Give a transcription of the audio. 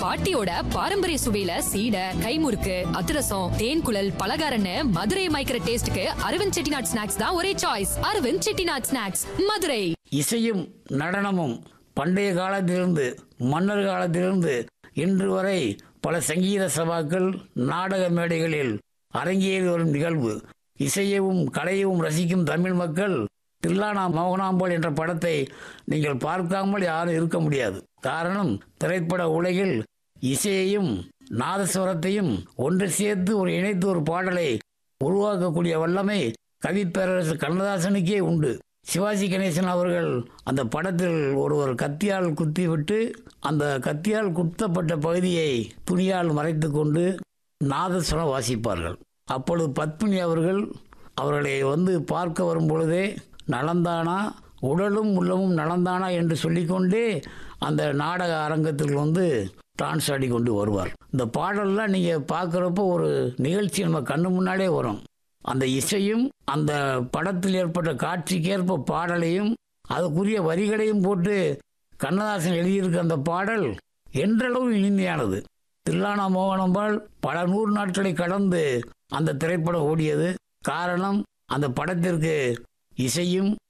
பாட்டியோட பாரம்பரிய சுவையில சீடை கைமுறுக்கு அதிரசம் தேன் குழல் பலகாரன்னு மதுரை மயக்கிற டேஸ்ட்க்கு அரவிந்த் செட்டிநாட் ஸ்நாக்ஸ் தான் ஒரே சாய்ஸ் அரவிந்த் செட்டிநாட் ஸ்நாக்ஸ் மதுரை இசையும் நடனமும் பண்டைய காலத்திலிருந்து மன்னர் காலத்திலிருந்து இன்று வரை பல சங்கீத சபாக்கள் நாடக மேடைகளில் அரங்கேறி வரும் நிகழ்வு இசையவும் கலையவும் ரசிக்கும் தமிழ் மக்கள் தில்லானா மோகனாம்பாள் என்ற படத்தை நீங்கள் பார்க்காமல் யாரும் இருக்க முடியாது காரணம் திரைப்பட உலகில் இசையையும் நாதஸ்வரத்தையும் ஒன்று சேர்த்து ஒரு இணைத்து ஒரு பாடலை உருவாக்கக்கூடிய வல்லமை கவிப்பேரரசு கண்ணதாசனுக்கே உண்டு சிவாஜி கணேசன் அவர்கள் அந்த படத்தில் ஒருவர் கத்தியால் குத்திவிட்டு அந்த கத்தியால் குத்தப்பட்ட பகுதியை துணியால் மறைத்து கொண்டு நாதஸ்வரம் வாசிப்பார்கள் அப்பொழுது பத்மினி அவர்கள் அவர்களை வந்து பார்க்க வரும் பொழுதே நலந்தானா உடலும் உள்ளமும் நலந்தானா என்று சொல்லிக்கொண்டே அந்த நாடக அரங்கத்தில் வந்து டான்ஸ் ஆடி கொண்டு வருவார் இந்த பாடல்லாம் நீங்கள் பார்க்குறப்போ ஒரு நிகழ்ச்சி நம்ம கண்ணு முன்னாடியே வரும் அந்த இசையும் அந்த படத்தில் ஏற்பட்ட காட்சிக்கேற்ப பாடலையும் அதுக்குரிய வரிகளையும் போட்டு கண்ணதாசன் எழுதியிருக்க அந்த பாடல் என்றளவு இனிமையானது தில்லானா மோகனம்பாள் பல நூறு நாட்களை கடந்து அந்த திரைப்படம் ஓடியது காரணம் அந்த படத்திற்கு இசையும்